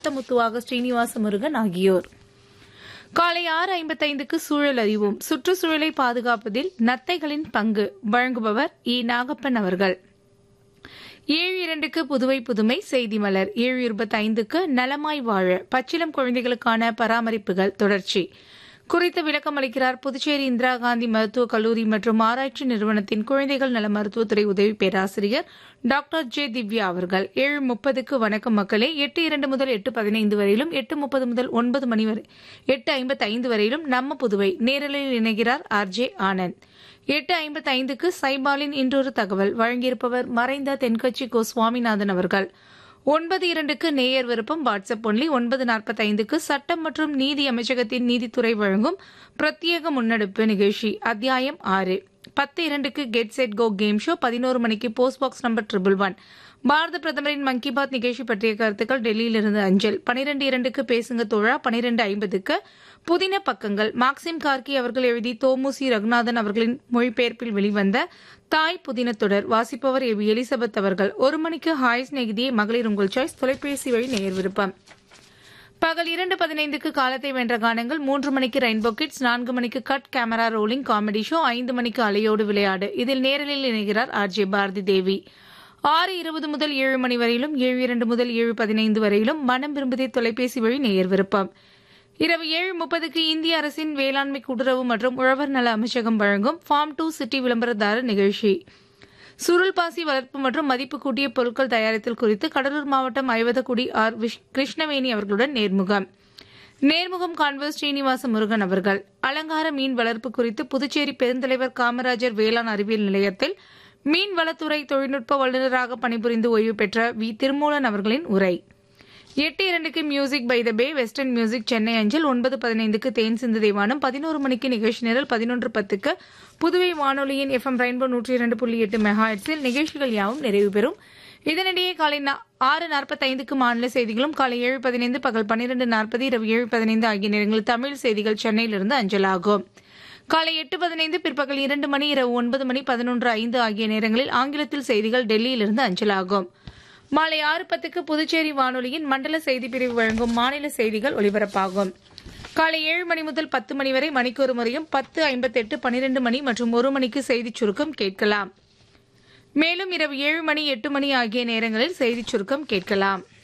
முத்துவாக ஸ்ரீனிவாச முருகன் ஆகியோர் காலை ஆறு ஐம்பத்தைந்துக்கு சூழல் அறிவோம் சுற்றுச்சூழலை பாதுகாப்பதில் நத்தைகளின் பங்கு வழங்குபவர் இ நாகப்பன் அவர்கள் ஏழு இரண்டுக்கு புதுவை புதுமை செய்தி மலர் ஏழு இருபத்தி ஐந்துக்கு நலமாய் வாழ பச்சிலம் குழந்தைகளுக்கான பராமரிப்புகள் தொடர்ச்சி குறித்து விளக்கம் அளிக்கிறார் புதுச்சேரி இந்திரா காந்தி மருத்துவக் கல்லூரி மற்றும் ஆராய்ச்சி நிறுவனத்தின் குழந்தைகள் நல மருத்துவத்துறை உதவி பேராசிரியர் டாக்டர் ஜே திவ்யா அவர்கள் ஏழு முப்பதுக்கு வணக்கம் மக்களே எட்டு இரண்டு முதல் எட்டு பதினைந்து வரையிலும் எட்டு முப்பது முதல் ஒன்பது மணி வரை எட்டு ஐம்பத்தி ஐந்து வரையிலும் நம்ம புதுவை நேரலில் இணைகிறார் ஆர் ஜே ஆனந்த் எட்டு ஐம்பத்தி ஐந்துக்கு சைபாலின் இன்றொரு தகவல் வழங்கியிருப்பவர் மறைந்த தென்கட்சி கோ சுவாமிநாதன் அவர்கள் ஒன்பது இரண்டுக்கு நேயர் விருப்பம் வாட்ஸ்அப் ஒன்லி ஒன்பது நாற்பத்தி ஐந்துக்கு சட்டம் மற்றும் நீதி அமைச்சகத்தின் நீதித்துறை வழங்கும் பிரத்யேக முன்னெடுப்பு நிகழ்ச்சி அத்தியாயம் ஆறு பத்து இரண்டுக்கு get set go game show பதினோரு மணிக்கு post box number triple one பாரத பிரதமரின் மன் கி பாத் நிகழ்ச்சி பற்றிய கருத்துக்கள் டெல்லியிலிருந்து அஞ்சல் பனிரெண்டு இரண்டுக்கு பேசுங்க தோழா பனிரெண்டு ஐம்பதுக்கு புதின பக்கங்கள் மார்க்சிம் கார்கி அவர்கள் எழுதி தோமுசி ரகுநாதன் அவர்களின் மொழிபெயர்ப்பில் வெளிவந்த தாய் புதின தொடர் வாசிப்பவர் எவி எலிசபெத் அவர்கள் ஒரு மணிக்கு ஹாய் ஸ்நேகிதியே மகளிர் உங்கள் சாய்ஸ் தொலைபேசி வழி நேர் விருப்பம் பகல் இரண்டு பதினைந்துக்கு காலத்தை வென்ற கானங்கள் மூன்று மணிக்கு ரெயின்போ கிட்ஸ் நான்கு மணிக்கு cut camera rolling comedy show ஐந்து மணிக்கு அலையோடு விளையாடு இதில் நேரலில் இணைகிறார் ஆர் ஜே பாரதி தேவி ஆறு இருபது முதல் ஏழு மணி வரையிலும் ஏழு இரண்டு முதல் ஏழு பதினைந்து வரையிலும் மனம் விரும்புதே தொலைபேசி வழி நேயர் விருப்பம் இரவு ஏழு முப்பதுக்கு இந்திய அரசின் வேளாண்மை கூட்டுறவு மற்றும் உழவர் நல அமைச்சகம் வழங்கும் ஃபார்ம் டூ சிட்டி விளம்பரதாரர் நிகழ்ச்சி சுருள் பாசி வளர்ப்பு மற்றும் மதிப்பு கூட்டிய பொருட்கள் தயாரித்தல் குறித்து கடலூர் மாவட்டம் ஐவதக்குடி ஆர் விஷ்- கிருஷ்ணவேணி அவர்களுடன் நேர்முகம் நேர்முகம் காண்பது ஸ்ரீனிவாச முருகன் அவர்கள் அலங்கார மீன் வளர்ப்பு குறித்து புதுச்சேரி பெருந்தலைவர் காமராஜர் வேளாண் அறிவியல் நிலையத்தில் மீன் வளத்துறை தொழில்நுட்ப வல்லுநராக பணிபுரிந்து ஓய்வு பெற்ற வி திருமூலன் அவர்களின் உரை எட்டு இரண்டுக்கு music by the bay western music Chennai அஞ்சல் ஒன்பது பதினைந்துக்கு தேன் சிந்து தேவானம் பதினோரு மணிக்கு நிகழ்ச்சி நிரல் பதினொன்று பத்துக்கு புதுவை வானொலியின் எஃப்எம் ரெயின்போ நூற்றி இரண்டு புள்ளி எட்டு மெகாஹெட்ஸில் நிகழ்ச்சிகள் யாவும் நிறைவு பெறும் இதனிடையே காலை நா- ஆறு நாற்பத்தைந்துக்கு மாநில செய்திகளும் காலை ஏழு பதினைந்து பகல் பன்னிரண்டு நாற்பது இரவு ஏழு பதினைந்து ஆகிய நேரங்களில் தமிழ் செய்திகள் சென்னையிலிருந்து அஞ்சலாகும் காலை எட்டு பதினைந்து பிற்பகல் இரண்டு மணி இரவு ஒன்பது மணி பதினொன்று ஐந்து ஆகிய நேரங்களில் ஆங்கிலத்தில் செய்திகள் டெல்லியிலிருந்து அஞ்சலாகும் மாலை ஆறு பத்துக்கு புதுச்சேரி வானொலியின் மண்டல செய்திப் பிரிவு வழங்கும் மாநில செய்திகள் ஒலிபரப்பாகும் காலை ஏழு மணி முதல் பத்து மணி வரை மணிக்கு ஒரு முறையும் பத்து ஐம்பத்தெட்டு பனிரெண்டு மணி மற்றும் ஒரு மணிக்கு செய்திச் சுருக்கம் கேட்கலாம் மேலும் இரவு ஏழு மணி எட்டு மணி ஆகிய நேரங்களில் செய்திச் சுருக்கம் கேட்கலாம்